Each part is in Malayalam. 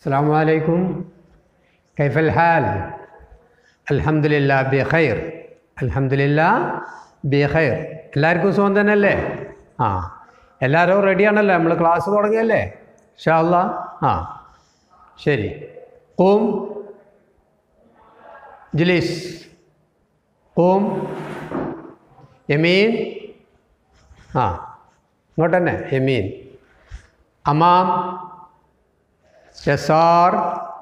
السلام عليكم كيف الحال الحمد لله بخير الحمد لله بخير എല്ലാവർക്കും സുഖം തന്നെയല്ലേ ആ എല്ലാവരും റെഡിയാണല്ലോ നമ്മൾ ക്ലാസ് തുടങ്ങിയല്ലേ ഷാല്ല ആ ശരി ഓം ജിലീസ് ഓം യമീൻ ആ ഇങ്ങോട്ട് തന്നെ യമീൻ അമാം يسار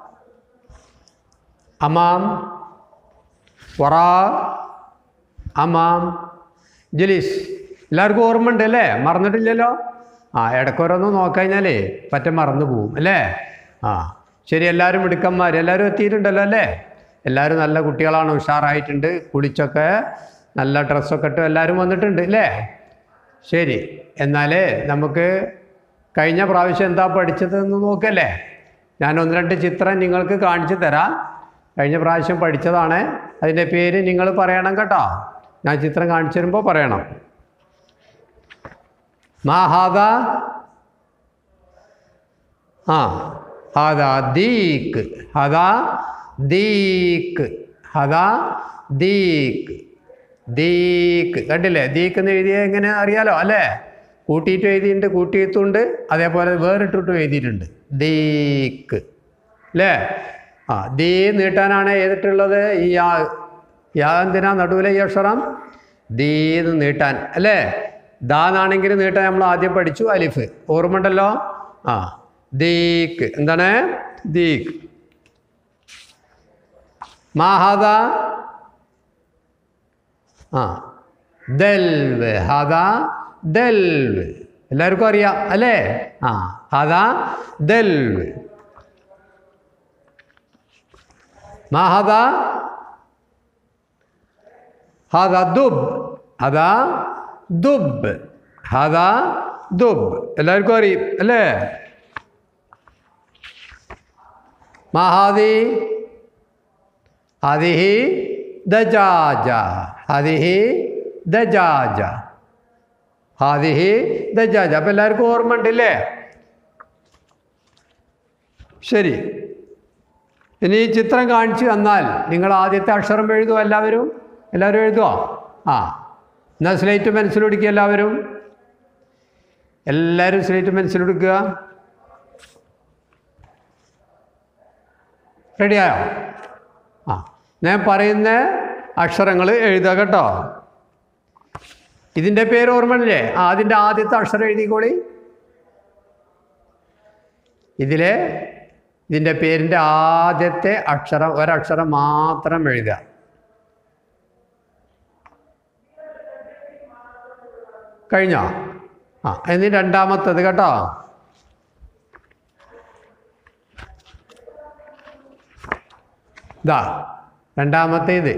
أمام وراء അമാം ജലീസ് എല്ലാവർക്കും ഓർമ്മ ഉണ്ട് അല്ലേ മറന്നിട്ടില്ലല്ലോ ആ ഇടയ്ക്കോരോന്ന് നോക്കിക്കഴിഞ്ഞാലേ പറ്റ മറന്നു പോവും അല്ലേ ആ ശരി എല്ലാവരും മിടുക്കന്മാർ എല്ലാവരും എത്തിയിട്ടുണ്ടല്ലോ അല്ലേ എല്ലാവരും നല്ല കുട്ടികളാണ് ഉഷാറായിട്ടുണ്ട് കുളിച്ചൊക്കെ നല്ല ഡ്രസ്സൊക്കെ ഇട്ട് എല്ലാവരും വന്നിട്ടുണ്ട് അല്ലേ ശരി എന്നാൽ നമുക്ക് കഴിഞ്ഞ പ്രാവശ്യം എന്താ പഠിച്ചതെന്ന് നോക്കല്ലേ ഞാൻ ഒന്ന് രണ്ട് ചിത്രം നിങ്ങൾക്ക് കാണിച്ചു തരാം കഴിഞ്ഞ പ്രാവശ്യം പഠിച്ചതാണ് അതിൻ്റെ പേര് നിങ്ങൾ പറയണം കേട്ടോ ഞാൻ ചിത്രം കാണിച്ചു തരുമ്പോൾ പറയണം മാഹാദ ആ ഹദാ ദീക്ക് ഹദാ ദീക്ക് ഹദാ ദീക്ക് ദീക്ക് കണ്ടില്ലേ ദീക്ക് എന്ന് എഴുതിയ എങ്ങനെ അറിയാലോ അല്ലേ കൂട്ടിയിട്ട് എഴുതിയിട്ടുണ്ട് കൂട്ടിയിട്ടുണ്ട് അതേപോലെ വേറിട്ടിട്ടും എഴുതിയിട്ടുണ്ട് ദീക്ക് അല്ലേ ആ ദീ നീട്ടാനാണ് ഏതിട്ടുള്ളത് ഈ യാ യാ എന്തിനാ നടുവിലെ ഈ അക്ഷരം ദീന്ന് നീട്ടാൻ അല്ലേ ദാന്നാണെങ്കിൽ നീട്ടാൻ നമ്മൾ ആദ്യം പഠിച്ചു അലിഫ് ഓർമ്മ ഉണ്ടല്ലോ ആ ദീക്ക് എന്താണ് ദീക്ക് മാഹദ ആ ദൽവ് ഹദ ദൽവ് എല്ലാവർക്കും അറിയാം അല്ലേ ആ ഹദ ദൽവ് മാഹദ ഹദ ദുബ് ഹദ ദുബ് ഹദ ദുബ് എല്ലാവർക്കും അറിയും അല്ലേ മാഹാദി ഹദിഹി ദജാജ ഹദിഹി ദജാജ ഹാദിഹി ദജാജ അപ്പം എല്ലാവർക്കും ഓർമ്മ ഉണ്ടല്ലേ ശരി ഇനി ഈ ചിത്രം കാണിച്ചു തന്നാൽ നിങ്ങൾ ആദ്യത്തെ അക്ഷരം എഴുതുമോ എല്ലാവരും എല്ലാവരും എഴുതുമോ ആ എന്നാൽ സ്ലേറ്റ് പെൻസിൽ പിടിക്കുക എല്ലാവരും എല്ലാവരും സ്ലേറ്റ് പെൻസിൽ എടുക്കുക റെഡിയായോ ആ ഞാൻ പറയുന്ന അക്ഷരങ്ങൾ എഴുതുക കേട്ടോ ഇതിൻ്റെ പേര് ഓർമ്മയില്ലേ ആ അതിൻ്റെ ആദ്യത്തെ അക്ഷരം എഴുതിക്കോളി ഇതിലെ ഇതിൻ്റെ പേരിൻ്റെ ആദ്യത്തെ അക്ഷരം ഒരക്ഷരം മാത്രം എഴുതുക കഴിഞ്ഞോ ആ ഇനി രണ്ടാമത്തത് കേട്ടോ ഇതാ രണ്ടാമത്തേത്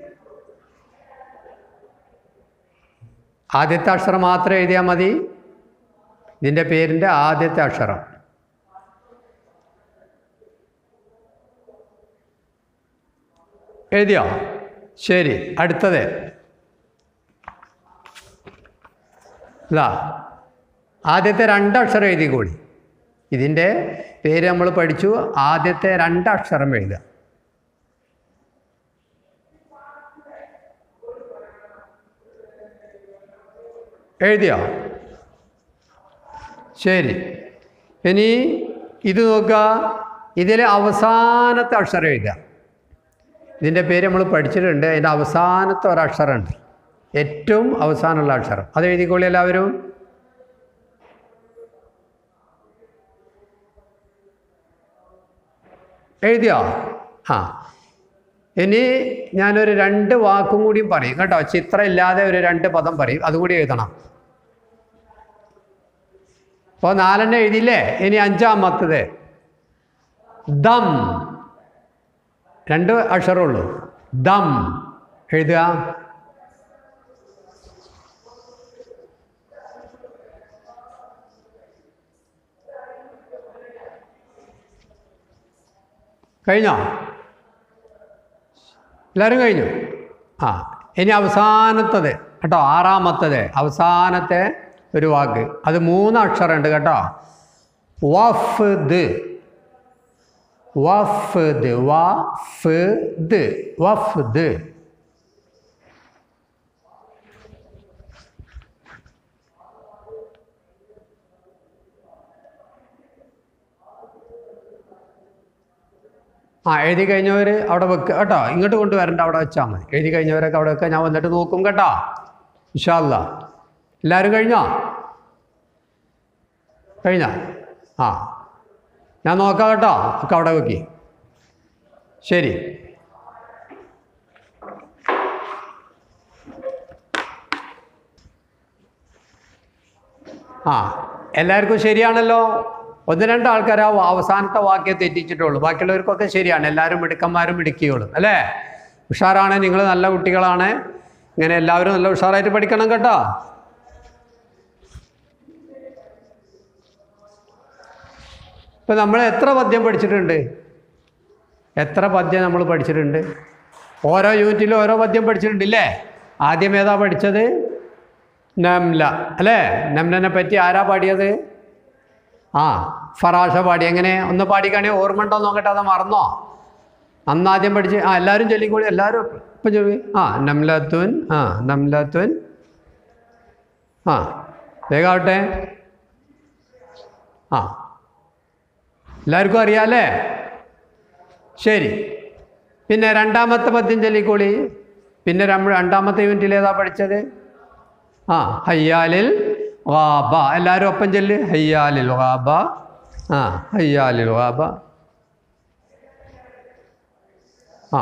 ആദ്യത്തെ അക്ഷരം മാത്രം എഴുതിയാൽ മതി ഇതിൻ്റെ പേരിൻ്റെ ആദ്യത്തെ അക്ഷരം എഴുതിയോ ശരി അടുത്തത് ഇതാ ആദ്യത്തെ രണ്ടക്ഷരം എഴുതിക്കോളി ഇതിൻ്റെ പേര് നമ്മൾ പഠിച്ചു ആദ്യത്തെ രണ്ടക്ഷരം എഴുതുക എഴുതിയോ ശരി ഇനി ഇത് നോക്കുക ഇതിലെ അവസാനത്തെ അക്ഷരം എഴുതുക ഇതിൻ്റെ പേര് നമ്മൾ പഠിച്ചിട്ടുണ്ട് അതിൻ്റെ അവസാനത്തെ ഒരക്ഷരമുണ്ട് ഏറ്റവും അവസാനമുള്ള അക്ഷരം അത് എഴുതിക്കോളി എല്ലാവരും എഴുതിയോ ആ ഇനി ഞാനൊരു രണ്ട് വാക്കും കൂടിയും പറയും കേട്ടോ ചിത്രം ഇല്ലാതെ ഒരു രണ്ട് പദം പറയും അതുകൂടി എഴുതണം അപ്പോൾ നാലെണ്ണം എഴുതിയില്ലേ ഇനി അഞ്ചാമത്തത് ദം രണ്ട് അക്ഷരമുള്ളൂ ദം എഴുതുക കഴിഞ്ഞോ എല്ലാവരും കഴിഞ്ഞു ആ ഇനി അവസാനത്തത് കേട്ടോ ആറാമത്തത് അവസാനത്തെ ഒരു വാക്ക് അത് മൂന്ന് അക്ഷരമുണ്ട് കേട്ടോ വഫ് ദ് വഫ്ദ് വഫ്ദ് വഫ്ദ് ആ എഴുതി കഴിഞ്ഞവർ അവിടെ വെക്കുക കേട്ടോ ഇങ്ങോട്ട് കൊണ്ടുവരണ്ട അവിടെ വെച്ചാൽ മതി എഴുതി കഴിഞ്ഞവരൊക്കെ അവിടെ വെക്കുക ഞാൻ വന്നിട്ട് നോക്കും കേട്ടോ ഇൻഷാല്ല എല്ലാവരും കഴിഞ്ഞോ കഴിഞ്ഞ ആ ഞാൻ നോക്കാം കേട്ടോ ഒക്കെ അവിടെ വെക്കി ശരി ആ എല്ലാവർക്കും ശരിയാണല്ലോ ഒന്ന് രണ്ട് ആൾക്കാർ ആ അവസാനത്തെ വാക്യം തെറ്റിച്ചിട്ടുള്ളൂ ബാക്കിയുള്ളവർക്കൊക്കെ ശരിയാണ് എല്ലാവരും മിടുക്കന്മാരും മിടുക്കിയോളും അല്ലേ ഉഷാറാണ് നിങ്ങൾ നല്ല കുട്ടികളാണ് ഇങ്ങനെ എല്ലാവരും നല്ല ഉഷാറായിട്ട് പഠിക്കണം കേട്ടോ ഇപ്പം നമ്മൾ എത്ര പദ്യം പഠിച്ചിട്ടുണ്ട് എത്ര പദ്യം നമ്മൾ പഠിച്ചിട്ടുണ്ട് ഓരോ യൂണിറ്റിലും ഓരോ പദ്യം പഠിച്ചിട്ടുണ്ട് ഇല്ലേ ആദ്യം ഏതാ പഠിച്ചത് നംല അല്ലേ നംലനെ പറ്റി ആരാ പാടിയത് ആ ഫറാഷ പാടി എങ്ങനെ ഒന്ന് പാടിക്കാണേ ഓർമ്മ ഉണ്ടോ നോക്കട്ടെ അത് മറന്നോ അന്നാദ്യം പഠിച്ച് ആ എല്ലാവരും ചൊല്ലിക്കോളി എല്ലാവരും ഇപ്പം ചൊല്ലി ആ നംലത്തുൻ ആ നംലത്തുൻ ആ വേഗാവട്ടെ ആ എല്ലാവർക്കും അറിയാമല്ലേ ശരി പിന്നെ രണ്ടാമത്തെ പദ്യം ചൊല്ലിക്കോളി പിന്നെ രം- രണ്ടാമത്തെ യൂണിറ്റിൽ ഏതാ പഠിച്ചത് ആ ഹയ്യാലിൽ വാബ എല്ലാവരും ഒപ്പം ചൊല്ല് ഹയ്യാലിൽ വാബ ആ ഹയ്യാലിൽ വാബ ആ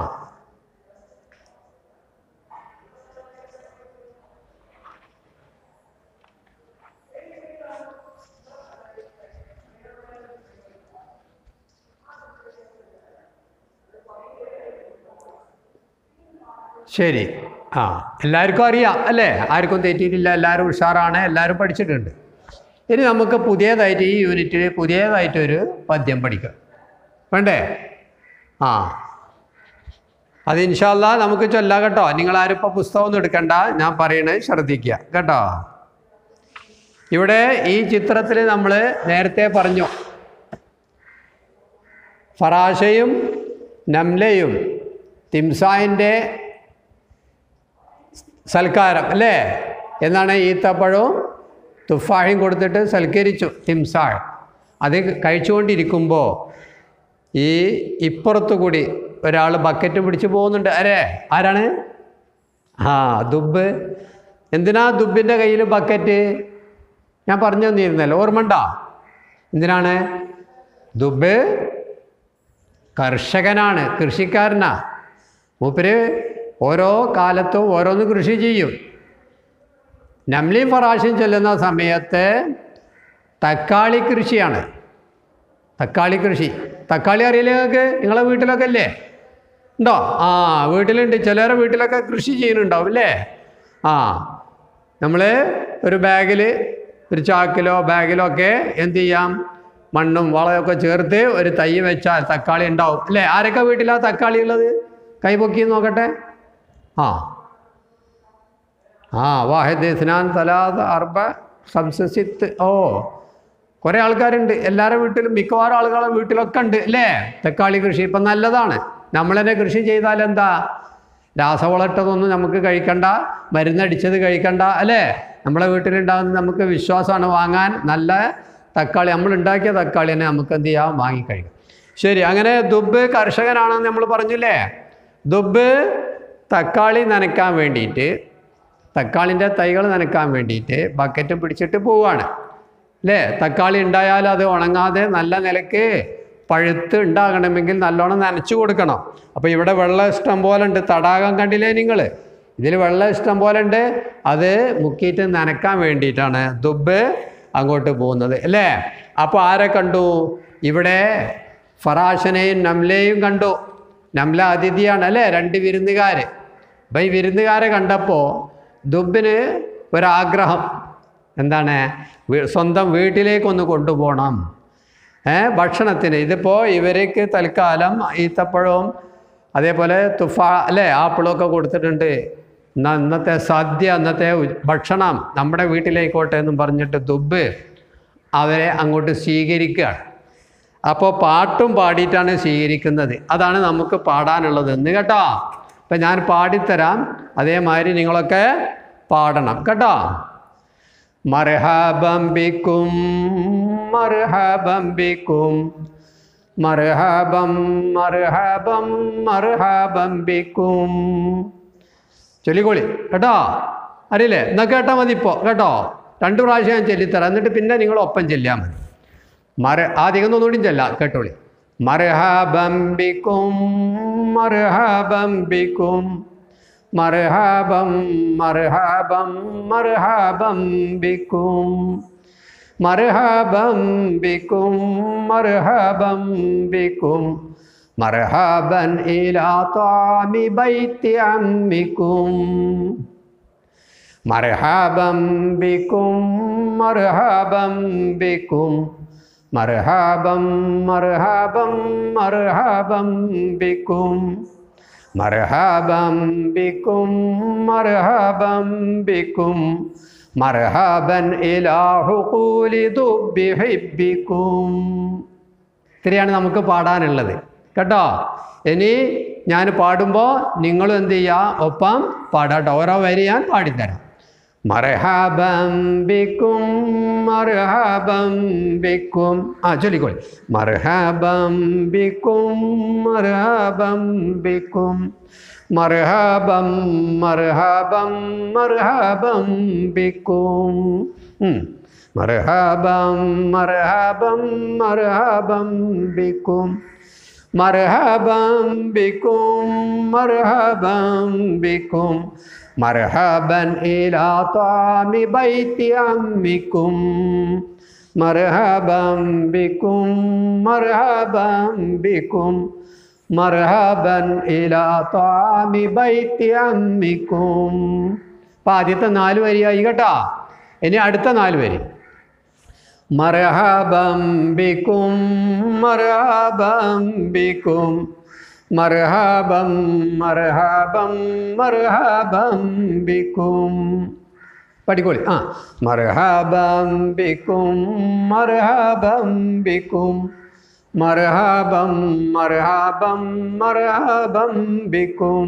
ശരി ആ എല്ലാവർക്കും അറിയാം അല്ലേ ആർക്കും തെറ്റിയിട്ടില്ല എല്ലാവരും ഉഷാറാണ് എല്ലാവരും പഠിച്ചിട്ടുണ്ട് ഇനി നമുക്ക് പുതിയതായിട്ട് ഈ യൂണിറ്റിൽ പുതിയതായിട്ടൊരു പദ്യം പഠിക്കാം വേണ്ടേ ആ അത് ഇൻഷാല്ല നമുക്ക് ചൊല്ലാം കേട്ടോ നിങ്ങളാരും ഇപ്പോൾ പുസ്തകമൊന്നും എടുക്കണ്ട ഞാൻ പറയണത് ശ്രദ്ധിക്കുക കേട്ടോ ഇവിടെ ഈ ചിത്രത്തിൽ നമ്മൾ നേരത്തെ പറഞ്ഞു ഫറാഷയും നംലയും തിംസായിൻ്റെ സൽക്കാരം അല്ലേ എന്നാണ് ഈത്തപ്പഴവും തുഫായും കൊടുത്തിട്ട് സൽക്കരിച്ചു തിംസാൾ അത് കഴിച്ചുകൊണ്ടിരിക്കുമ്പോൾ ഈ ഇപ്പുറത്തു കൂടി ഒരാൾ ബക്കറ്റ് പിടിച്ച് പോകുന്നുണ്ട് അരേ ആരാണ് ആ ദുബ് എന്തിനാ ദുബിൻ്റെ കയ്യിൽ ബക്കറ്റ് ഞാൻ പറഞ്ഞു തന്നിരുന്നല്ലോ ഓർമ്മണ്ടോ എന്തിനാണ് ദുബ് കർഷകനാണ് കൃഷിക്കാരനാ മൂപ്പര് ഓരോ കാലത്തും ഓരോന്ന് കൃഷി ചെയ്യും നംലിയും ഫറാശിയും ചെല്ലുന്ന സമയത്ത് തക്കാളി കൃഷിയാണ് തക്കാളി കൃഷി തക്കാളി അറിയില്ലേ നിങ്ങൾക്ക് നിങ്ങളെ വീട്ടിലൊക്കെ അല്ലേ ഉണ്ടോ ആ വീട്ടിലുണ്ട് ചിലരെ വീട്ടിലൊക്കെ കൃഷി ചെയ്യുന്നുണ്ടാവും അല്ലേ ആ നമ്മൾ ഒരു ബാഗിൽ ഒരു ചാക്കിലോ ബാഗിലോ ഒക്കെ എന്ത് ചെയ്യാം മണ്ണും വളമൊക്കെ ചേർത്ത് ഒരു തൈ വെച്ചാൽ തക്കാളി ഉണ്ടാവും അല്ലേ ആരൊക്കെ വീട്ടിലാ തക്കാളി ഉള്ളത് കൈപൊക്കി നോക്കട്ടെ ആ ആ വാഹിദ് സ്നാൻ തലാദ് അർബ സംസിത്ത് ഓ കുറേ ആൾക്കാരുണ്ട് എല്ലാവരുടെ വീട്ടിലും മിക്കവാറും ആളുകളുടെ വീട്ടിലൊക്കെ ഉണ്ട് അല്ലേ തക്കാളി കൃഷി ഇപ്പം നല്ലതാണ് നമ്മൾ തന്നെ കൃഷി ചെയ്താൽ എന്താ രാസവളട്ടതൊന്നും നമുക്ക് കഴിക്കണ്ട മരുന്നടിച്ചത് കഴിക്കണ്ട അല്ലേ നമ്മളെ വീട്ടിലുണ്ടാകുന്ന നമുക്ക് വിശ്വാസമാണ് വാങ്ങാൻ നല്ല തക്കാളി നമ്മൾ ഉണ്ടാക്കിയ തക്കാളി തന്നെ നമുക്ക് എന്ത് ചെയ്യാം വാങ്ങിക്കഴിക്കാം ശരി അങ്ങനെ ദുബ് കർഷകനാണെന്ന് നമ്മൾ പറഞ്ഞില്ലേ ദുബ് തക്കാളി നനയ്ക്കാൻ വേണ്ടിയിട്ട് തക്കാളിൻ്റെ തൈകൾ നനയ്ക്കാൻ വേണ്ടിയിട്ട് ബക്കറ്റ് പിടിച്ചിട്ട് പോവുകയാണ് അല്ലേ തക്കാളി ഉണ്ടായാൽ അത് ഉണങ്ങാതെ നല്ല നിലക്ക് പഴുത്ത് ഉണ്ടാകണമെങ്കിൽ നല്ലോണം നനച്ചു കൊടുക്കണം അപ്പോൾ ഇവിടെ വെള്ളം ഇഷ്ടം പോലെ ഉണ്ട് തടാകം കണ്ടില്ലേ നിങ്ങൾ ഇതിൽ വെള്ളം ഇഷ്ടം പോലെ ഉണ്ട് അത് മുക്കിയിട്ട് നനക്കാൻ വേണ്ടിയിട്ടാണ് ദുബ് അങ്ങോട്ട് പോകുന്നത് അല്ലേ അപ്പോൾ ആരെ കണ്ടു ഇവിടെ ഫറാഷനെയും നംലയും കണ്ടു നംല അതിഥിയാണ് അല്ലേ രണ്ട് വിരുന്നുകാർ അപ്പം ഈ വിരുന്നുകാരെ കണ്ടപ്പോൾ ദുബിന് ഒരാഗ്രഹം എന്താണ് വീ- സ്വന്തം വീട്ടിലേക്കൊന്ന് കൊണ്ടുപോകണം ഏ ഭക്ഷണത്തിന് ഇതിപ്പോൾ ഇവർക്ക് തൽക്കാലം ഈത്തപ്പഴവും അതേപോലെ തുഫ അല്ലേ ആപ്പിളൊക്കെ കൊടുത്തിട്ടുണ്ട് എന്നാ ഇന്നത്തെ സദ്യ ഇന്നത്തെ ഉ- ഭക്ഷണം നമ്മുടെ വീട്ടിലേക്കോട്ടെ എന്നും പറഞ്ഞിട്ട് ദുബ് അവരെ അങ്ങോട്ട് സ്വീകരിക്കുകയാണ് അപ്പോൾ പാട്ടും പാടിയിട്ടാണ് സ്വീകരിക്കുന്നത് അതാണ് നമുക്ക് പാടാനുള്ളത് എന്ന് കേട്ടോ അപ്പം ഞാൻ പാടിത്തരാം അതേമാതിരി നിങ്ങളൊക്കെ പാടണം കേട്ടോ മർഹബം ബിക്കും മർഹബം ബിക്കും മർഹബം മർഹബം മർഹബം ബിക്കും ചൊല്ലിക്കോളി കേട്ടോ അറിയില്ലേ എന്നാ കേട്ടാൽ മതി ഇപ്പോൾ കേട്ടോ രണ്ട് പ്രാവശ്യം ഞാൻ ചൊല്ലിത്തരാം എന്നിട്ട് പിന്നെ നിങ്ങൾ ഒപ്പം ചെല്ലിയാൽ മതി മര ആദ്യം ഒന്നുകൂടി ചെല്ലാം കേട്ടോളി മർഹബം ബിക്കും മർഹബം ബിക്കും മർഹബം മർഹബം മർഹബം ബിക്കും മർഹബം ബിക്കും മർഹബം ബിക്കും മർഹബൻ ഇലാ ത്വാമി ബൈത്തി അമ്മിക്കും മർഹബം ബിക്കും മർഹബം ബിക്കും മർഹബം മർഹബം മർഹബം ബിക്കും മർഹബം ബിക്കും മർഹബം ബിക്കും മർഹബൻ ഇലാഹു കൂലി ദുബ്ബി ഹിബ്ബിക്കും ഇത്രയാണ് നമുക്ക് പാടാനുള്ളത് കേട്ടോ ഇനി ഞാൻ പാടുമ്പോൾ നിങ്ങളും എന്ത് ചെയ്യുക ഒപ്പം പാടാട്ടോ ഓരോ വരി ഞാൻ പാടിത്തരാം മർഹബം ബിക്കും മർഹബം ബിക്കും ആ ചൊല്ലിക്കോളി മർഹബം ബിക്കും മർഹബം ബിക്കും മർഹബം മർഹബം മർഹബം ബിക്കും ഉം. മർഹബം മർഹബം മർഹബം ബിക്കും മർഹബം ബിക്കും മർഹബം ബിക്കും മർഹബൻ ഇലാ ത്വാമി ബൈത്തി അമ്മിക്കും മർഹബം ബിക്കും മർഹബം ബിക്കും മർഹബൻ ഇലാ ത്വാമി ബൈത്തി അമ്മിക്കും അപ്പം ആദ്യത്തെ നാല് വരിയായി കേട്ടോ ഇനി അടുത്ത നാല് വരി മർഹബം ബിക്കും മർഹബം ബിക്കും മർഹബം മർഹബം മർഹബം ബിക്കും പഠിക്കോളി ആ മർഹബം ബിക്കും മർഹബം ബിക്കും മർഹബം മർഹബം മർഹബം ബിക്കും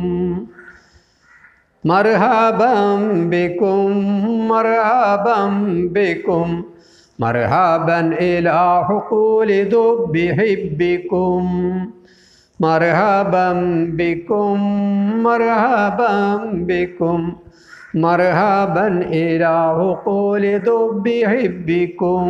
മർഹബം ബിക്കും മർഹബം ബിക്കും മർഹബൻ ഇലാഹു കൂലി ദുബ്ബി ഹിബ്ബിക്കും മർഹബം ബിക്കും മർഹബം ബിക്കും മർഹബൻ ഇലാഹു കൂലി ദുബ്ബി ഹിബ്ബിക്കും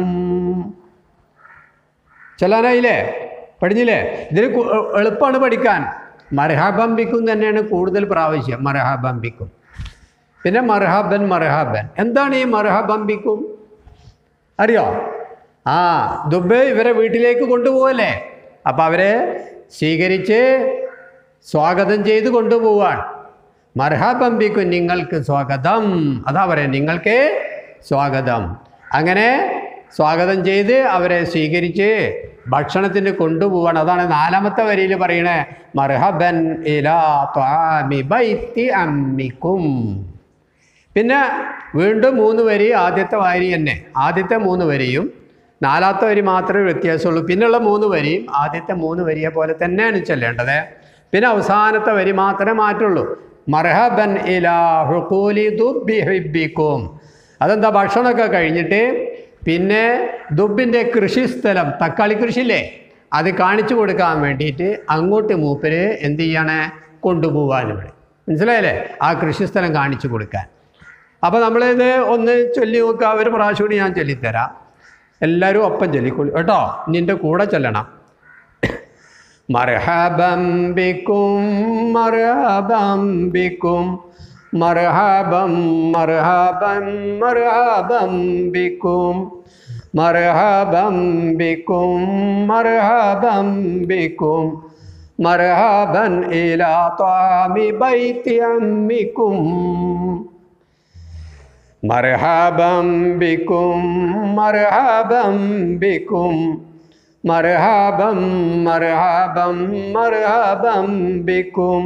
ചെല്ലാനായില്ലേ പഠിഞ്ഞില്ലേ ഇതിന് കു- എളുപ്പമാണ് പഠിക്കാൻ മർഹബംബിക്കും തന്നെയാണ് കൂടുതൽ പ്രാവശ്യം മർഹബംബിക്കും പിന്നെ മർഹബൻ മർഹബൻ എന്താണ് ഈ മർഹബംബിക്കും അറിയോ ആ ദുബൈ ഇവരെ വീട്ടിലേക്ക് കൊണ്ടുപോകല്ലേ അപ്പം അവരെ സ്വീകരിച്ച് സ്വാഗതം ചെയ്ത് കൊണ്ടുപോവാൻ മർഹബംബിക്കും നിങ്ങൾക്ക് സ്വാഗതം അതാ പറയാം നിങ്ങൾക്ക് സ്വാഗതം അങ്ങനെ സ്വാഗതം ചെയ്ത് അവരെ സ്വീകരിച്ച് ഭക്ഷണത്തിന് കൊണ്ടുപോവാണ് അതാണ് നാലാമത്തെ വരിയിൽ പറയണേ മർഹബൻ ഇലാ ത്വാമി ബൈത്തി അമ്മിക്കും പിന്നെ വീണ്ടും മൂന്ന് വരി ആദ്യത്തെ വരി തന്നെ ആദ്യത്തെ മൂന്ന് വരിയും നാലാമത്തെ വരി മാത്രമേ വ്യത്യാസമുള്ളൂ പിന്നെയുള്ള മൂന്ന് വരിയും ആദ്യത്തെ മൂന്ന് വരിയെ പോലെ തന്നെയാണ് ചെല്ലേണ്ടത് പിന്നെ അവസാനത്തെ വരി മാത്രമേ മാറ്റുള്ളൂ മർഹബൻ ഇലാഹു കൂലി ദുബ്ബി ഹിബ്ബിക്കും അതെന്താ ഭക്ഷണമൊക്കെ കഴിഞ്ഞിട്ട് പിന്നെ ദുബിൻ്റെ കൃഷിസ്ഥലം തക്കാളി കൃഷിയില്ലേ അത് കാണിച്ചു കൊടുക്കാൻ വേണ്ടിയിട്ട് അങ്ങോട്ട് മൂപ്പര് എന്ത് ചെയ്യാണ് കൊണ്ടുപോകാൻ ഇവിടെ മനസ്സിലായില്ലേ ആ കൃഷിസ്ഥലം കാണിച്ചു കൊടുക്കാൻ അപ്പോൾ നമ്മളിത് ഒന്ന് ചൊല്ലി നോക്കുക ഒരു പ്രാവശ്യം കൂടി ഞാൻ ചൊല്ലിത്തരാം എല്ലാവരും ഒപ്പം ചൊല്ലിക്കൊള്ളു കേട്ടോ നിൻ്റെ കൂടെ ചൊല്ലണം മർഹബം ബിക്കും മർഹബം ബിക്കും മർഹബം മർഹബം മർഹബം ബിക്കും മർഹബം ബിക്കും മർഹബം ബിക്കും മർഹബൻ ഇലാ ത്വാമി ബൈത്തി അമ്മിക്കും മർഹബം ബിക്കും മർഹബം ബിക്കും മർഹബം മർഹബം മർഹബം ബിക്കും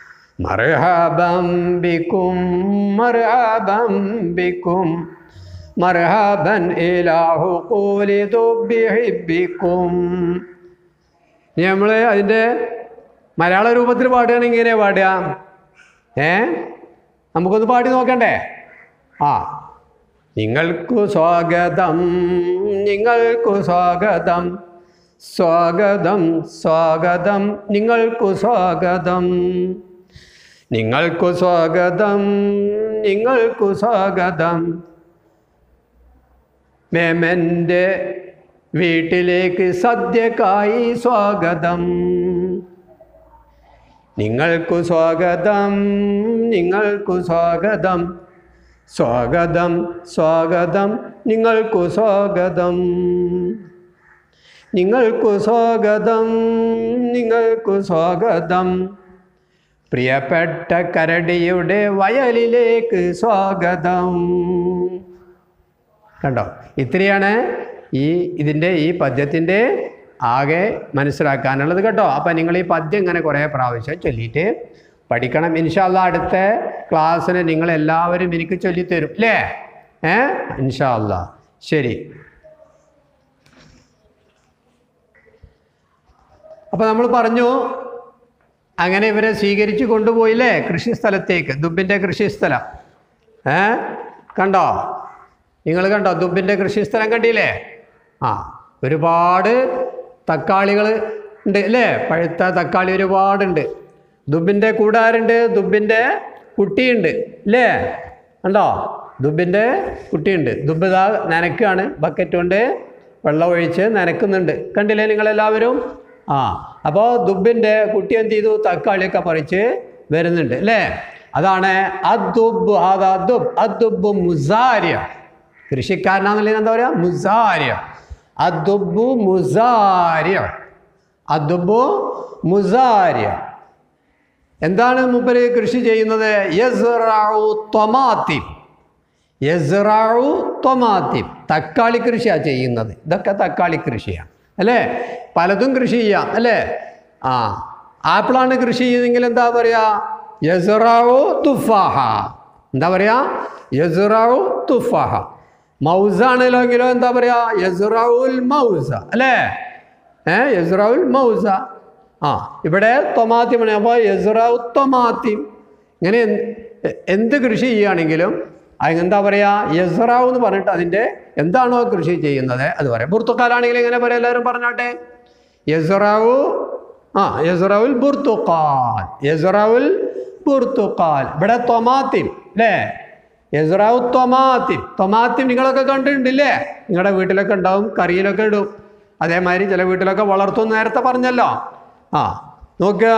മർഹബം ബിക്കും മർഹബം ബിക്കും മർഹബൻ ഇലാഹു കൂലി തുബിഹിബിക്കും ഇനി നമ്മൾ അതിൻ്റെ മലയാള രൂപത്തിൽ പാടുകയാണെങ്കിൽ ഇങ്ങനെ പാടുക ഏ നമുക്കൊന്ന് പാടി നോക്കണ്ടേ ആ നിങ്ങൾക്കു സ്വാഗതം നിങ്ങൾക്കു സ്വാഗതം സ്വാഗതം സ്വാഗതം നിങ്ങൾക്കു സ്വാഗതം നിങ്ങൾക്കു സ്വാഗതം നിങ്ങൾക്കു സ്വാഗതം മേമൻ്റെ വീട്ടിലേക്ക് സദ്യക്കായി സ്വാഗതം നിങ്ങൾക്കു സ്വാഗതം നിങ്ങൾക്കു സ്വാഗതം സ്വാഗതം സ്വാഗതം നിങ്ങൾക്കു സ്വാഗതം നിങ്ങൾക്കു സ്വാഗതം നിങ്ങൾക്കു സ്വാഗതം പ്രിയപ്പെട്ട കരടിയുടെ വയലിലേക്ക് സ്വാഗതം കണ്ടോ ഇത്രയാണ് ഈ ഇതിൻ്റെ ഈ പദ്യത്തിൻ്റെ ആകെ മനസ്സിലാക്കാനുള്ളത് കേട്ടോ അപ്പം നിങ്ങൾ ഈ പദ്യം ഇങ്ങനെ കുറേ പ്രാവശ്യം ചൊല്ലിയിട്ട് പഠിക്കണം ഇൻഷാല്ല അടുത്ത ക്ലാസ്സിന് നിങ്ങളെല്ലാവരും എനിക്ക് ചൊല്ലിത്തരും അല്ലേ ഏ ഇൻഷാല്ല ശരി അപ്പോൾ നമ്മൾ പറഞ്ഞു അങ്ങനെ ഇവരെ സ്വീകരിച്ചു കൊണ്ടുപോയില്ലേ കൃഷിസ്ഥലത്തേക്ക് ദുബിൻ്റെ കൃഷിസ്ഥലം ഏ കണ്ടോ നിങ്ങൾ കണ്ടോ ദുബിൻ്റെ കൃഷിസ്ഥലം കണ്ടില്ലേ ആ ഒരുപാട് തക്കാളികൾ ഉണ്ട് അല്ലേ പഴുത്ത തക്കാളി ഒരുപാടുണ്ട് ദുബിൻ്റെ കൂടാരുണ്ട് ദുബിൻ്റെ കുട്ടിയുണ്ട് അല്ലേ കണ്ടോ ദുബിൻ്റെ കുട്ടിയുണ്ട് ദുബ് ഇതാ നനക്കാണ് ബക്കറ്റ് കൊണ്ട് വെള്ളം ഒഴിച്ച് നനക്കുന്നുണ്ട് കണ്ടില്ലേ നിങ്ങളെല്ലാവരും ആ അപ്പോൾ ദുബിൻ്റെ കുട്ടി എന്ത് ചെയ്തു തക്കാളിയൊക്കെ പറിച്ച് വരുന്നുണ്ട് അല്ലേ അതാണ് അദ്ദുബ് അതാ ദുബ് അദ്ദുബ് മുസാരിയ കൃഷിക്കാരനാന്നുള്ളത് എന്താ പറയുക മുസാരിയ അദ്ദുബു മുസാരിയ അദ്ദുബു മുസാരിയ എന്താണ് മൂപ്പര് കൃഷി ചെയ്യുന്നത് യസ്റഉ ത്വമാത്തിം യസ്റഉ ത്വമാത്തിം തക്കാളി കൃഷിയാണ് ചെയ്യുന്നത് ഇതൊക്കെ തക്കാളി കൃഷിയാണ് അല്ലേ പലതും കൃഷി ചെയ്യാം അല്ലേ ആ ആപ്പിളാണ് കൃഷി ചെയ്യുന്നതെങ്കിൽ എന്താ പറയുക യസ്റഉ തുഫാഹ എന്താ പറയുക യസ്റഉ തുഫാഹ മൗസാണെങ്കിലോ എന്താ പറയുക യസ്റഉൽ മൗസ അല്ലേ ഏ യസ്റഉൽ മൗസ ആ ഇവിടെ തൊമാത്തിമാണ് അപ്പോൾ യസ്റഉ തൊമാത്തിം ഇങ്ങനെ എന്ത് എന്ത് കൃഷി ചെയ്യുകയാണെങ്കിലും അത് എന്താ പറയുക യസ്റാവ് എന്ന് പറഞ്ഞിട്ട് അതിൻ്റെ എന്താണോ കൃഷി ചെയ്യുന്നത് അത് പറയാം ബുർത്തുക്കാലാണെങ്കിൽ എങ്ങനെ പറയാം എല്ലാവരും പറഞ്ഞാട്ടെ യസ്റാവു ആ യസ്റാവുൽ ബുർത്തുക്കാൽ യസ്റാവുൽ ബുർത്തുക്കാൽ ഇവിടെ തൊമാത്തിം അല്ലേ യസ്റാവു തൊമാത്തിം തൊമാത്തിം നിങ്ങളൊക്കെ കണ്ടിട്ടുണ്ടില്ലേ നിങ്ങളുടെ വീട്ടിലൊക്കെ ഉണ്ടാവും കറിയിലൊക്കെ ഇടും അതേമാതിരി ചില വീട്ടിലൊക്കെ വളർത്തും നേരത്തെ പറഞ്ഞല്ലോ ആ നോക്കുക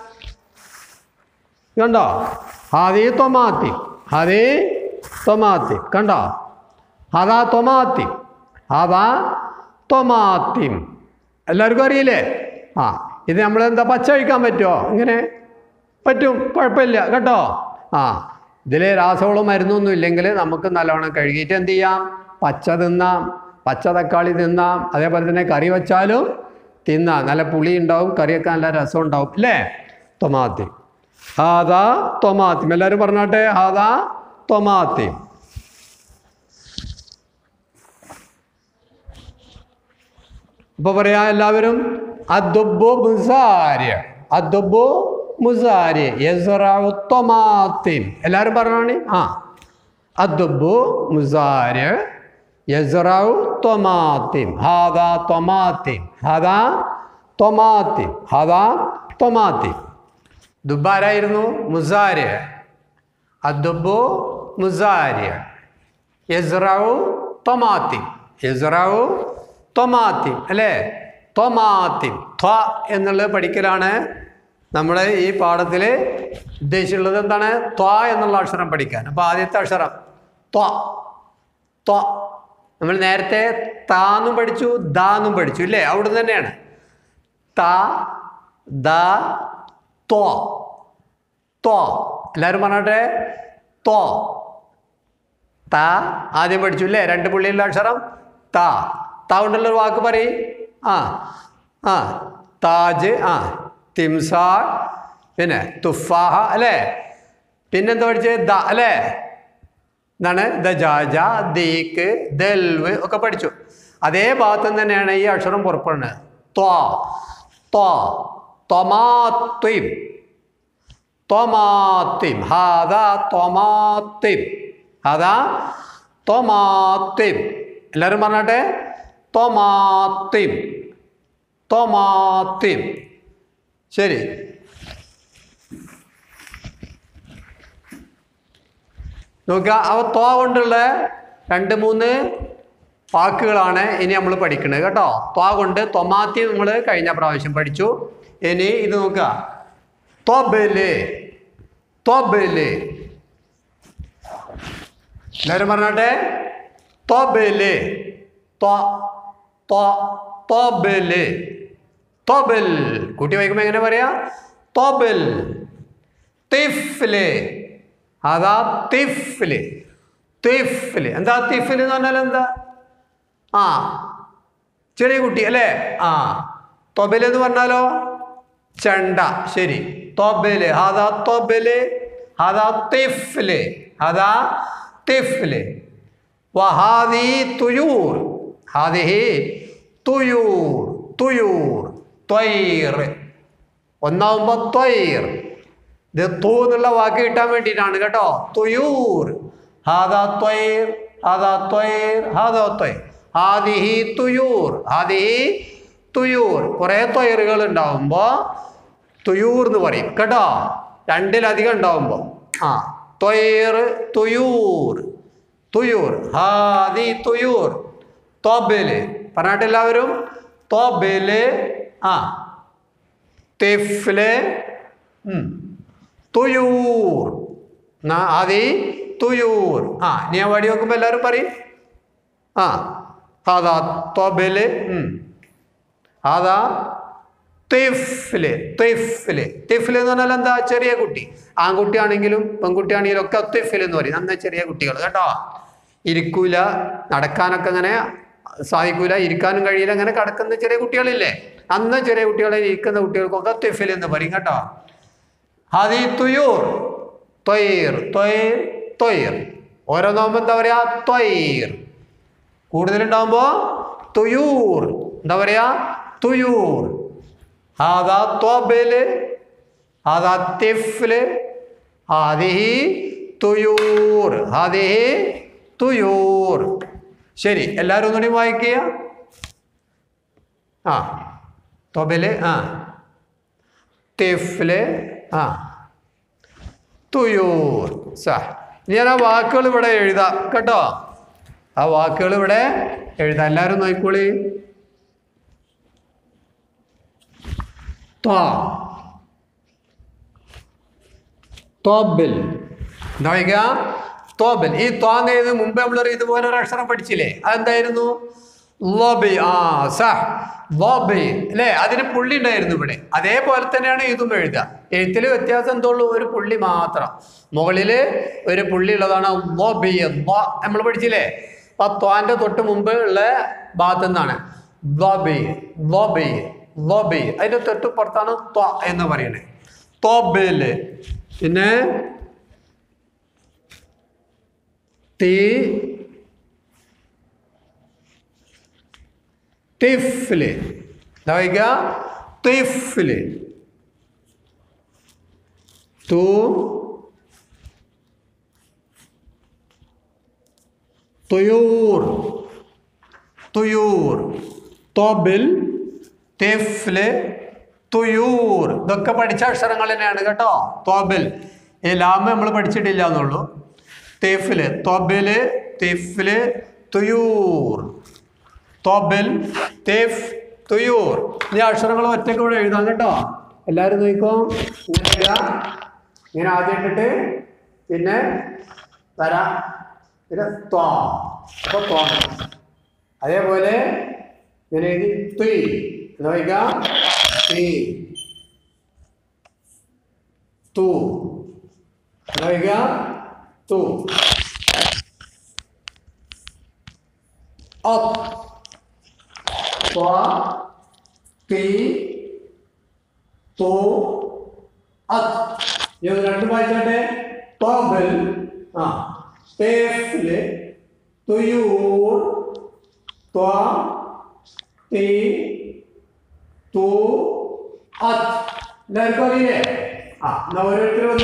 കണ്ടോ ഹാദി തൊമാത്തി ഹാദി തൊമാത്തി കണ്ടോ ഹതാ തൊമാത്തി ഹതാ തൊമാത്തിം എല്ലാവർക്കും അറിയില്ലേ ആ ഇത് നമ്മൾ എന്താ പച്ച കഴിക്കാൻ പറ്റുമോ ഇങ്ങനെ പറ്റും കുഴപ്പമില്ല കേട്ടോ ആ ഇതിൽ രാസവളം മരുന്നൊന്നും ഇല്ലെങ്കിൽ നമുക്ക് നല്ലവണ്ണം കഴുകിയിട്ട് എന്ത് ചെയ്യാം പച്ച തിന്നാം പച്ച തക്കാളി തിന്നാം അതേപോലെ തന്നെ കറി വെച്ചാലും തിന്നാം നല്ല പുളി ഉണ്ടാവും കറിയൊക്കെ നല്ല രസം ഉണ്ടാവും അല്ലേ തൊമാത്തി ഹാദാ തൊമാത്തിം എല്ലാവരും പറഞ്ഞാട്ടെ ഹാദാ തൊമാത്തിം അപ്പോൾ പറയാ എല്ലാവരും അദ്ദുബു മുസാര്യ അദ്ദുബു മുസാര്യ യസ്റാഉ തൊമാത്തിം എല്ലാവരും പറഞ്ഞാണ് ആ അദ്ദുബു മുസാര്യ യസ്റാഉ തൊമാത്തിം ഹാദാ തൊമാത്തിം ഹാദാ തൊമാത്തിം ഹാദാ തൊമാത്തിം ദുബാരായിരുന്നു മുസാര്യ അദ്ദുബു മുസാര്യ യസ്റാഉ തൊമാത്തിം യസ്റാഉ തൊമാത്തിം അല്ലേ തൊമാത്തിം ത്വ എന്നുള്ളത് പഠിക്കലാണ് നമ്മൾ ഈ പാഠത്തിൽ ഉദ്ദേശിച്ചുള്ളത് എന്താണ് ത്വ എന്നുള്ള അക്ഷരം പഠിക്കാൻ അപ്പോൾ ആദ്യത്തെ അക്ഷരം ത്വ ത്വ നമ്മൾ നേരത്തെ താന്നും പഠിച്ചു ദാന്നും പഠിച്ചു ഇല്ലേ അവിടെ തന്നെയാണ് ത ദ ത്വ ത്വ എല്ലാവരും പറഞ്ഞോട്ടെ ത്വ ത ആദ്യം പഠിച്ചു അല്ലേ രണ്ട് പുള്ളിയുള്ള അക്ഷരം ത ത കൊണ്ടുള്ളൊരു വാക്ക് പറയും ആ ആ താജ് ആ തിംസാ പിന്നെ തുഫാഹ അല്ലേ പിന്നെന്താ പഠിച്ചത് ദ അല്ലേ എന്താണ് ദജാജ ദീക്ക് ദൽവ് ഒക്കെ പഠിച്ചു അതേ ഭാഗത്ത് നിന്ന് തന്നെയാണ് ഈ അക്ഷരം പുറപ്പെടുന്നത് ത്വാ ത്വാ ത്വമാത്വിം ത്വമാത്തിം ഹാദ ത്വമാത്തിം ഹാദ ത്വമാത്തിം എല്ലാവരും പറഞ്ഞാട്ടെ ത്വമാത്തിം ത്വമാത്തിം ശരി നോക്കുക അവ ത്വ കൊണ്ടുള്ള രണ്ട് മൂന്ന് വാക്കുകളാണ് ഇനി നമ്മൾ പഠിക്കുന്നത് കേട്ടോ ത്വ കൊണ്ട് തൊമാത്തി നമ്മൾ കഴിഞ്ഞ പ്രാവശ്യം പഠിച്ചു ഇനി ഇത് നോക്കുക ത്വബല് ത്വബല് എല്ലാവരും പറഞ്ഞാട്ടെ ത്വബല് ത്വ ത്വ ത്വബല് ത്വബൽ കൂട്ടി വായിക്കുമ്പോൾ എങ്ങനെ പറയാ ത്വബൽ തിഫ്ല് അതാ തിഫ്ല് തിഫ്ല് എന്താ തിഫ്ല് എന്ന് പറഞ്ഞാൽ എന്താ ആ ചെറിയ കുട്ടി അല്ലേ ആ തൊബല് എന്ന് പറഞ്ഞാലോ ചെണ്ട ശരി തൊബല് അതാ തൊബല് അതാ തിഫ്ല് അതാ തിഫ്ല് വഹാദി തുയൂർ ഹാദിഹി തുയൂർ തുയൂർ ത്വയ്ർ ഒന്നാവുമ്പോ ത്വയ്ർ ഇത് തൂ എന്നുള്ള വാക്ക് കിട്ടാൻ വേണ്ടിയിട്ടാണ് കേട്ടോ തുയൂർ ഹാദാ ത്വയ്ർ ഹാദാ ത്വയ്ർ ഹാദാ ത്വയ്ർ ഹാദിഹി തുയൂർ ഹാദിഹി തുയൂർ കുറേ ത്വയറുകൾ ഉണ്ടാവുമ്പോൾ തുയൂർ എന്ന് പറയും കേട്ടോ രണ്ടിലധികം ഉണ്ടാവുമ്പോൾ ആ ത്വയർ തുയൂർ തുയൂർ ഹാദി തുയൂർ തോബേല് പറഞ്ഞിട്ട് എല്ലാവരും തോബേല് ആ തെഫ്ല് ഉം. തുയൂർ ന- ആദി തുയൂർ ആ ഇനി ഞാൻ വടി നോക്കുമ്പോൾ എല്ലാവരും പറയും ആ അതാ തൊബല് ഉം. അതാ തിഫ്ല് തിഫ്ല് തിഫ്ല് എന്ന് പറഞ്ഞാൽ എന്താ ചെറിയ കുട്ടി ആൺകുട്ടിയാണെങ്കിലും പെൺകുട്ടിയാണെങ്കിലും ഒക്കെ തിഫ്ല് എന്ന് പറയും നന്ന ചെറിയ കുട്ടികൾ കേട്ടോ ഇരിക്കൂല നടക്കാനൊക്കെ അങ്ങനെ സാധിക്കൂല ഇരിക്കാനും കഴിയില്ല അങ്ങനെ കിടക്കുന്ന ചെറിയ കുട്ടികളില്ലേ അന്ന് ചെറിയ കുട്ടികളെ ഇരിക്കുന്ന കുട്ടികൾക്കൊക്കെ തിഫിൽ എന്ന് പറയും കേട്ടോ ഹതി തുയൂർ ത്വയർ ത്വയർ ത്വയർ ഓരോന്നാകുമ്പോൾ എന്താ പറയാ ത്വയർ കൂടുതലുണ്ടാകുമ്പോൾ തുയൂർ എന്താ പറയാ തുയൂർ ഹാദാ ത്വബല് ഹാദാ തിഫ്ല് ഹാദിഹി തുയൂർ ഹാദിഹി തുയൂർ ശരി എല്ലാവരും ഒന്നുകൂടി വായിക്കുക ആ ത്വബല് ആ തിഫ്ല് ആ തുയൂർ സ ഞാൻ ആ വാക്കുകൾ ഇവിടെ എഴുതാം കേട്ടോ ആ വാക്കുകൾ ഇവിടെ എഴുതാം എല്ലാവരും നോക്കിക്കോളി ത്വാ തോബിൽ എന്താ വായിക്കുക തോബിൽ ഈ ത്വാന്ന് എഴുതി മുമ്പ് നമ്മളൊരു ഇതുപോലെ ഒരു അക്ഷരം പഠിച്ചില്ലേ അതെന്തായിരുന്നു ലോബി ആ സ ലോബി അല്ലേ അതിന് പുള്ളി ഉണ്ടായിരുന്നു ഇവിടെ അതേപോലെ തന്നെയാണ് ഇതും എഴുതുക എഴുത്തിൽ വ്യത്യാസം എന്തുള്ളൂ ഒരു പുള്ളി മാത്രം മുകളിൽ ഒരു പുള്ളി ഉള്ളതാണ് ലോബി നമ്മൾ പഠിച്ചില്ലേ അപ്പൊ ത്വാന്റെ തൊട്ട് മുമ്പ് ഉള്ള ഭാഗത്തു നിന്നാണ് ലോബി ലോബി ലോബി അതിന്റെ തൊട്ട് പുറത്താണ് ത്വ എന്ന് പറയുന്നത് തോബില് പിന്നെ തീ തിഫ്ല് എന്താ വായിക്കുക തിഫ്ല് തു തുയൂർ തുയൂർ തോബിൽ തിഫ്ല് തുയൂർ ഇതൊക്കെ പഠിച്ച അക്ഷരങ്ങൾ തന്നെയാണ് കേട്ടോ തോബിൽ ഈ ലാമ നമ്മൾ പഠിച്ചിട്ടില്ല എന്നുള്ളൂ തിഫ്ല് തോബില് തിഫ്ല് തുയൂർ തോബിൽ തിഫ് തുയൂർ ഈ അക്ഷരങ്ങൾ ഒറ്റയ്ക്ക് ഇവിടെ എഴുതാം കേട്ടോ എല്ലാവരും നോക്കോ ഇങ്ങനെ എഴുതാം ഇങ്ങനെ ആദ്യം ഇട്ടിട്ട് പിന്നെ തരാ പിന്നെ ത്വാ അപ്പോൾ ത്വാ അതേപോലെ ഇങ്ങനെ എഴുതി തുയ് എന്ന് വായിക്കാം തീ തു എന്ന് വായിക്കാം തു അത് ത്വ തീ തു അത് ഇത് രണ്ടും വായിച്ചാട്ടെ തോബൽ ആ തേഫില് തുയൂർ ത്വ തീ തു അത് എല്ലാവർക്കും അറിയില്ലേ ആ എന്നാ ഓരോരുത്തർ വന്ന്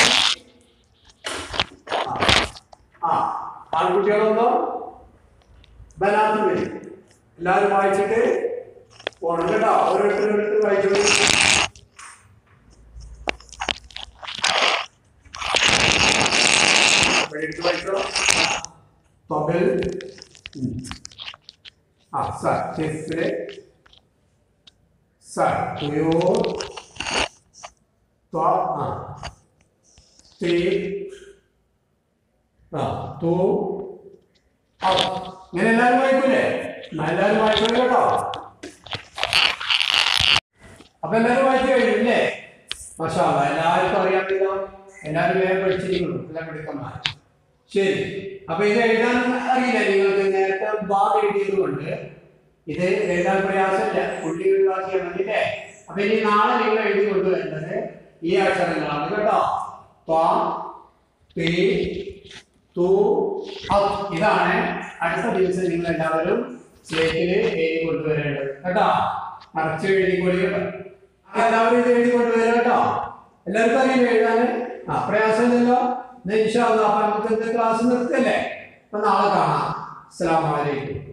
ആ ആൺകുട്ടികളൊന്നോ ബനാത്ത് വരും എല്ലാവരും വായിച്ചിട്ട് പോണം കേട്ടോ ഓരോരുത്തർ ഓരോരുത്തർ വായിച്ചോളൂ ഇവിടെ എടുത്ത് വായിച്ചോ തൊബൽ ആ സാർ ചെസ്സിലെ സാർ തുയോ ത്വ ആ തീ ആ തു ആ ഇങ്ങനെ എല്ലാവരും വായിക്കൂലേ എന്നാ എല്ലാവരും വായിച്ചോളൂ കേട്ടോ അപ്പൊ എല്ലാവരും വായിച്ചു കഴിഞ്ഞില്ലേ മാഷാ അല്ലാ, എല്ലാവർക്കും അറിയാമല്ലോ എല്ലാവരും വേഗം പഠിച്ചിരിക്കുന്നു എല്ലാം മിടുക്കന്മാർ ശരി അപ്പൊ ഇത് എഴുതാൻ അറിയില്ല നിങ്ങൾക്ക് നേരത്തെ ബാഗ് എഴുതിയത് കൊണ്ട് ഇത് എഴുതാൻ പ്രയാസമില്ല പുള്ളി ഒഴിവാക്കിയാൽ മതി അല്ലേ അപ്പൊ ഇനി നാളെ നിങ്ങൾ എഴുതി കൊണ്ടുവരേണ്ടത് ഈ അക്ഷരങ്ങളാണ് കേട്ടോ ത്വ, തി, തു, അത്. ഇതാണ് അടുത്ത ദിവസം നിങ്ങൾ എല്ലാവരും സ്ലേറ്റിൽ എഴുതി കൊണ്ടുവരേണ്ടത് കേട്ടോ നിറച്ച് എഴുതി കൊടുക്കുക എല്ലാവരും ഇത് എഴുതി കൊണ്ടുവരാം കേട്ടോ എല്ലാവർക്കും അറിയാം എഴുതാൻ ആ പ്രയാസമില്ലല്ലോ എന്നാ ഇൻഷാ അല്ലാ അപ്പൊ നമുക്ക് ഇന്ന് ക്ലാസ് നിർത്തല്ലേ അപ്പൊ നാളെ കാണാം അസ്സലാമു അലൈക്കും